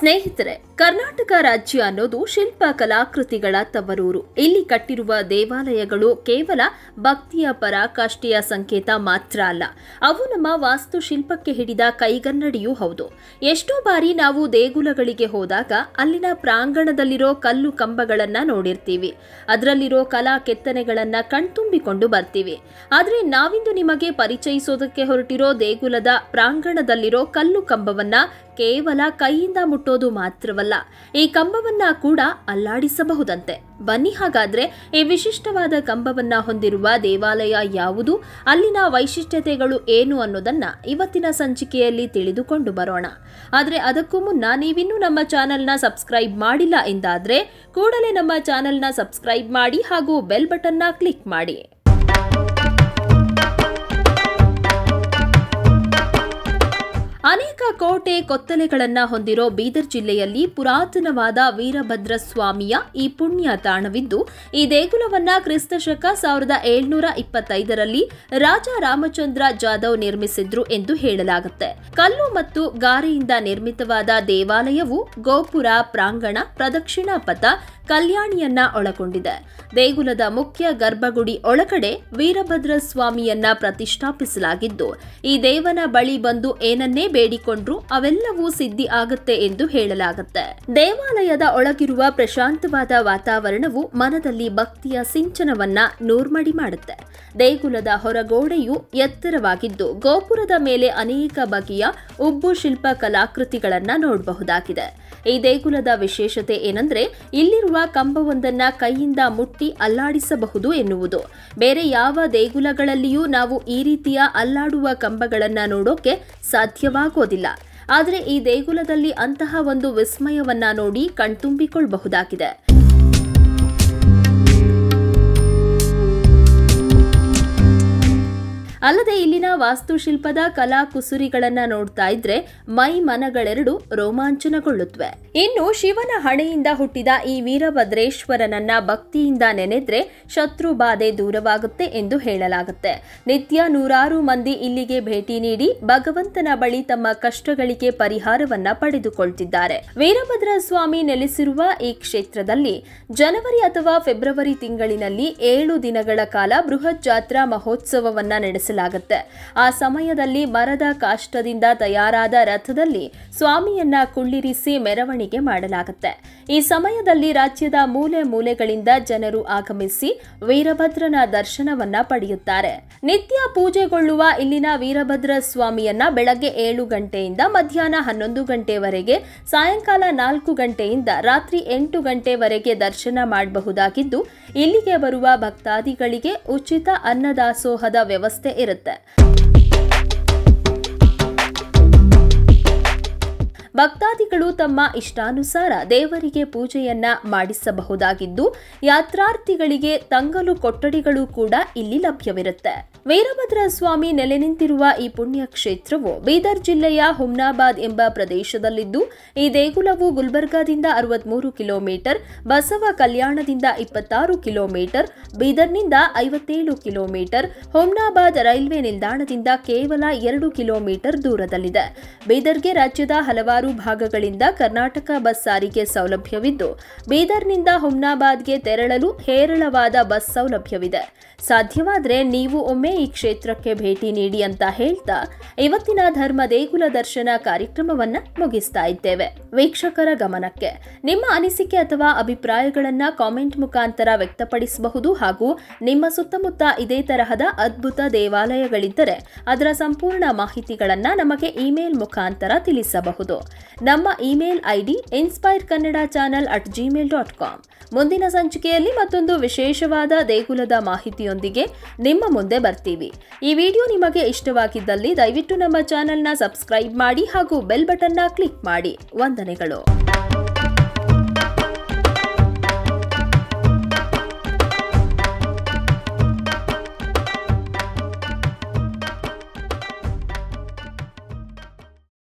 ಸ್ನೇಹಿತರೆ ಕರ್ನಾಟಕ ರಾಜ್ಯ ಅನ್ನೋದು ಶಿಲ್ಪ ಕಲಾಕೃತಿಗಳ ತವರೂರು ಇಲ್ಲಿ ಕಟ್ಟಿರುವ ದೇವಾಲಯಗಳು ಕೇವಲ ಭಕ್ತಿಯ ಪರಾಕಾಷ್ಠೆಯ ಸಂಕೇತ ಮಾತ್ರ ಅಲ್ಲ ಅವು ನಮ್ಮ ವಾಸ್ತುಶಿಲ್ಪಕ್ಕೆ ಹಿಡಿದ ಕೈಗನ್ನಡಿಯೂ ಹೌದು ಎಷ್ಟೋ ಬಾರಿ ನಾವು ದೇಗುಲಗಳಿಗೆ ಹೋದಾಗ ಅಲ್ಲಿನ ಪ್ರಾಂಗಣದಲ್ಲಿರೋ ಕಲ್ಲು ಕಂಬಗಳನ್ನ ನೋಡಿರ್ತೀವಿ ಅದರಲ್ಲಿರೋ ಕಲಾ ಕೆತ್ತನೆಗಳನ್ನ ಕಣ್ತುಂಬಿಕೊಂಡು ಬರ್ತೀವಿ ಆದ್ರೆ ನಾವಿಂದು ನಿಮಗೆ ಪರಿಚಯಿಸೋದಕ್ಕೆ ಹೊರಟಿರೋ ದೇಗುಲದ ಪ್ರಾಂಗಣದಲ್ಲಿರೋ ಕಲ್ಲು ಕಂಬವನ್ನ ಕೇವಲ ಕೈಯಿಂದ ಮುಟ್ಟೋದು ಮಾತ್ರವಲ್ಲ ಈ ಕಂಬವನ್ನ ಕೂಡ ಅಲ್ಲಾಡಿಸಬಹುದಂತೆ ಬನ್ನಿ ಹಾಗಾದ್ರೆ ಈ ವಿಶಿಷ್ಟವಾದ ಕಂಬವನ್ನ ಹೊಂದಿರುವ ದೇವಾಲಯ ಯಾವುದು ಅಲ್ಲಿನ ವೈಶಿಷ್ಟ್ಯತೆಗಳು ಏನು ಅನ್ನೋದನ್ನ ಇವತ್ತಿನ ಸಂಚಿಕೆಯಲ್ಲಿ ತಿಳಿದುಕೊಂಡು ಬರೋಣ ಆದ್ರೆ ಅದಕ್ಕೂ ಮುನ್ನ ನೀವಿನ್ನೂ ನಮ್ಮ ಚಾನೆಲ್ನ ಸಬ್ಸ್ಕ್ರೈಬ್ ಮಾಡಿಲ್ಲ ಎಂದಾದ್ರೆ ಕೂಡಲೇ ನಮ್ಮ ಚಾನೆಲ್ನ ಸಬ್ಸ್ಕ್ರೈಬ್ ಮಾಡಿ ಹಾಗೂ ಬೆಲ್ ಬಟನ್ನ ಕ್ಲಿಕ್ ಮಾಡಿ ಅನೇಕ ಕೋಟೆ ಕೊತ್ತಲೆಗಳನ್ನ ಹೊಂದಿರೋ ಬೀದರ್ ಜಿಲ್ಲೆಯಲ್ಲಿ ಪುರಾತನವಾದ ವೀರಭದ್ರ ಸ್ವಾಮಿಯ ಈ ಪುಣ್ಯ ತಾಣವಿದ್ದು ಈ ದೇಗುಲವನ್ನ ಕ್ರಿಸ್ತಶಕ ಸಾವಿರದ ಏಳ್ನೂರ ಇಪ್ಪತ್ತೈದರಲ್ಲಿ ರಾಜ ರಾಮಚಂದ್ರ ಜಾಧವ್ ನಿರ್ಮಿಸಿದ್ರು ಎಂದು ಹೇಳಲಾಗುತ್ತೆ ಕಲ್ಲು ಮತ್ತು ಗಾರೆಯಿಂದ ನಿರ್ಮಿತವಾದ ದೇವಾಲಯವು ಗೋಪುರ ಪ್ರಾಂಗಣ ಪ್ರದಕ್ಷಿಣಾ ಪಥ ಕಲ್ಯಾಣಿಯನ್ನ ಒಳಗೊಂಡಿದೆ ದೇಗುಲದ ಮುಖ್ಯ ಗರ್ಭಗುಡಿ ಒಳಗಡೆ ವೀರಭದ್ರ ಸ್ವಾಮಿಯನ್ನ ಪ್ರತಿಷ್ಠಾಪಿಸಲಾಗಿದ್ದು ಈ ದೇವನ ಬಳಿ ಬಂದು ಏನನ್ನೇ ಬೇಡಿಕೊಂಡ್ರು ಅವೆಲ್ಲವೂ ಸಿದ್ಧಿ ಆಗುತ್ತೆ ಎಂದು ಹೇಳಲಾಗುತ್ತೆ ದೇವಾಲಯದ ಒಳಗಿರುವ ಪ್ರಶಾಂತವಾದ ವಾತಾವರಣವು ಮನದಲ್ಲಿ ಭಕ್ತಿಯ ಸಿಂಚನವನ್ನ ನೂರ್ಮಡಿ ಮಾಡುತ್ತೆ ದೇಗುಲದ ಹೊರಗೋಡೆಯು ಎತ್ತರವಾಗಿದ್ದು ಗೋಪುರದ ಮೇಲೆ ಅನೇಕ ಬಗೆಯ ಉಬ್ಬು ಶಿಲ್ಪ ಕಲಾಕೃತಿಗಳನ್ನ ನೋಡಬಹುದಾಗಿದೆ ಈ ದೇಗುಲದ ವಿಶೇಷತೆ ಏನಂದ್ರೆ ಇಲ್ಲಿರುವ ಕಂಬವೊಂದನ್ನ ಕೈಯಿಂದ ಮುಟ್ಟಿ ಅಲ್ಲಾಡಿಸಬಹುದು ಎನ್ನುವುದು ಬೇರೆ ಯಾವ ದೇಗುಲಗಳಲ್ಲಿಯೂ ನಾವು ಈ ರೀತಿಯ ಅಲ್ಲಾಡುವ ಕಂಬಗಳನ್ನ ನೋಡೋಕೆ ಸಾಧ್ಯವಾಗೋದಿಲ್ಲ ಆದರೆ ಈ ದೇಗುಲದಲ್ಲಿ ಅಂತಹ ಒಂದು ವಿಸ್ಮಯವನ್ನ ನೋಡಿ ಕಣ್ತುಂಬಿಕೊಳ್ಳಬಹುದಾಗಿದೆ ಅಲ್ಲದೆ ಇಲ್ಲಿನ ವಾಸ್ತುಶಿಲ್ಪದ ಕಲಾ ಕುಸುರಿಗಳನ್ನ ನೋಡ್ತಾ ಇದ್ರೆ ಮೈ ಮನಗಳೆರಡು ರೋಮಾಂಚನಗೊಳ್ಳುತ್ತವೆ ಇನ್ನು ಶಿವನ ಹಣೆಯಿಂದ ಹುಟ್ಟಿದ ಈ ವೀರಭದ್ರೇಶ್ವರನನ್ನ ಭಕ್ತಿಯಿಂದ ನೆನೆದ್ರೆ ಶತ್ರು ಬಾಧೆ ದೂರವಾಗುತ್ತೆ ಎಂದು ಹೇಳಲಾಗುತ್ತೆ ನಿತ್ಯ ನೂರಾರು ಮಂದಿ ಇಲ್ಲಿಗೆ ಭೇಟಿ ನೀಡಿ ಭಗವಂತನ ಬಳಿ ತಮ್ಮ ಕಷ್ಟಗಳಿಗೆ ಪರಿಹಾರವನ್ನ ಪಡೆದುಕೊಳ್ತಿದ್ದಾರೆ ವೀರಭದ್ರ ಸ್ವಾಮಿ ನೆಲೆಸಿರುವ ಈ ಕ್ಷೇತ್ರದಲ್ಲಿ ಜನವರಿ ಅಥವಾ ಫೆಬ್ರವರಿ ತಿಂಗಳಿನಲ್ಲಿ ಏಳು ದಿನಗಳ ಕಾಲ ಬೃಹತ್ ಜಾತ್ರಾ ಮಹೋತ್ಸವವನ್ನ ನಡೆಸಲಾಗುತ್ತೆ ಆ ಸಮಯದಲ್ಲಿ ಮರದ ಕಾಷ್ಟದಿಂದ ತಯಾರಾದ ರಥದಲ್ಲಿ ಸ್ವಾಮಿಯನ್ನ ಕುಳ್ಳಿರಿಸಿ ಮೆರವಣಿಗೆ ಮಾಡಲಾಗುತ್ತೆ ಈ ಸಮಯದಲ್ಲಿ ರಾಜ್ಯದ ಮೂಲೆ ಮೂಲೆಗಳಿಂದ ಜನರು ಆಗಮಿಸಿ ವೀರಭದ್ರನ ದರ್ಶನವನ್ನ ಪಡೆಯುತ್ತಾರೆ ನಿತ್ಯ ಪೂಜೆಗೊಳ್ಳುವ ಇಲ್ಲಿನ ವೀರಭದ್ರ ಸ್ವಾಮಿಯನ್ನ ಬೆಳಗ್ಗೆ ಏಳು ಗಂಟೆಯಿಂದ ಮಧ್ಯಾಹ್ನ ಹನ್ನೊಂದು ಗಂಟೆವರೆಗೆ ಸಾಯಂಕಾಲ ನಾಲ್ಕು ಗಂಟೆಯಿಂದ ರಾತ್ರಿ ಎಂಟು ಗಂಟೆವರೆಗೆ ದರ್ಶನ ಮಾಡಬಹುದಾಗಿದ್ದು ಇಲ್ಲಿಗೆ ಬರುವ ಭಕ್ತಾದಿಗಳಿಗೆ ಉಚಿತ ಅನ್ನದಾಸೋಹದ ವ್ಯವಸ್ಥೆ ಇರುತ್ತೆ ಭಕ್ತಾದಿಗಳು ತಮ್ಮ ಇಷ್ಟಾನುಸಾರ ದೇವರಿಗೆ ಪೂಜೆಯನ್ನ ಮಾಡಿಸಬಹುದಾಗಿದ್ದು ಯಾತ್ರಾರ್ಥಿಗಳಿಗೆ ತಂಗಲು ಕೊಠಡಿಗಳು ಕೂಡ ಇಲ್ಲಿ ಲಭ್ಯವಿರುತ್ತೆ ವೀರಭದ್ರ ಸ್ವಾಮಿ ನೆಲೆ ನಿಂತಿರುವ ಈ ಪುಣ್ಯ ಕ್ಷೇತ್ರವು ಬೀದರ್ ಜಿಲ್ಲೆಯ ಹುಮ್ನಾಬಾದ್ ಎಂಬ ಪ್ರದೇಶದಲ್ಲಿದ್ದು ಈ ದೇಗುಲವು ಗುಲ್ಬರ್ಗಾದಿಂದ ಅರವತ್ಮೂರು ಕಿಲೋಮೀಟರ್ ಬಸವ ಕಲ್ಯಾಣದಿಂದ ಇಪ್ಪತ್ತಾರು ಕಿಲೋಮೀಟರ್ ಬೀದರ್ನಿಂದ ಐವತ್ತೇಳು ಕಿಲೋಮೀಟರ್ ಹುಮ್ನಾಬಾದ್ ರೈಲ್ವೆ ನಿಲ್ದಾಣದಿಂದ ಕೇವಲ ಎರಡು ಕಿಲೋಮೀಟರ್ ದೂರದಲ್ಲಿದೆ ಬೀದರ್ಗೆ ರಾಜ್ಯದ ಹಲವಾರು ಭಾಗಗಳಿಂದ ಕರ್ನಾಟಕ ಬಸ್ ಸಾರಿಗೆ ಸೌಲಭ್ಯವಿದ್ದು ಬೀದರ್ನಿಂದ ಹುಮ್ನಾಬಾದ್ಗೆ ತೆರಳಲು ಹೇರಳವಾದ ಬಸ್ ಸೌಲಭ್ಯವಿದೆ ಸಾಧ್ಯವಾದರೆ ನೀವು ಒಮ್ಮೆ ಈ ಕ್ಷೇತ್ರಕ್ಕೆ ಭೇಟಿ ನೀಡಿ ಅಂತ ಹೇಳ್ತಾ ಇವತ್ತಿನ ಧರ್ಮ ದೇಗುಲ ದರ್ಶನ ಕಾರ್ಯಕ್ರಮವನ್ನ ಮುಗಿಸ್ತಾ ಇದ್ದೇವೆ ವೀಕ್ಷಕರ ಗಮನಕ್ಕೆ ನಿಮ್ಮ ಅನಿಸಿಕೆ ಅಥವಾ ಅಭಿಪ್ರಾಯಗಳನ್ನ ಕಾಮೆಂಟ್ ಮುಖಾಂತರ ವ್ಯಕ್ತಪಡಿಸಬಹುದು ಹಾಗೂ ನಿಮ್ಮ ಸುತ್ತಮುತ್ತ ಇದೇ ತರಹದ ಅದ್ಭುತ ದೇವಾಲಯಗಳಿದ್ದರೆ ಅದರ ಸಂಪೂರ್ಣ ಮಾಹಿತಿಗಳನ್ನ ನಮಗೆ ಇಮೇಲ್ ಮುಖಾಂತರ ತಿಳಿಸಬಹುದು ನಮ್ಮ email ID inspire Kannada channel at Gmail dot com ಮುಂದಿನ ಸಂಚಿಕೆಯಲ್ಲಿ ಮತ್ತೊಂದು ವಿಶೇಷವಾದ ದೇಗುಲದ ಮಾಹಿತಿಯೊಂದಿಗೆ ನಿಮ್ಮ ಮುಂದೆ ಬರ್ತೀವಿ ಈ ವಿಡಿಯೋ ನಿಮಗೆ ಇಷ್ಟವಾಗಿದ್ದಲ್ಲಿ ದಯವಿಟ್ಟು ನಮ್ಮ ಚಾನೆಲ್ನ ಸಬ್ಸ್ಕ್ರೈಬ್ ಮಾಡಿ ಹಾಗೂ ಬೆಲ್ ಬಟನ್ನ ಕ್ಲಿಕ್ ಮಾಡಿ ವಂದನೆಗಳು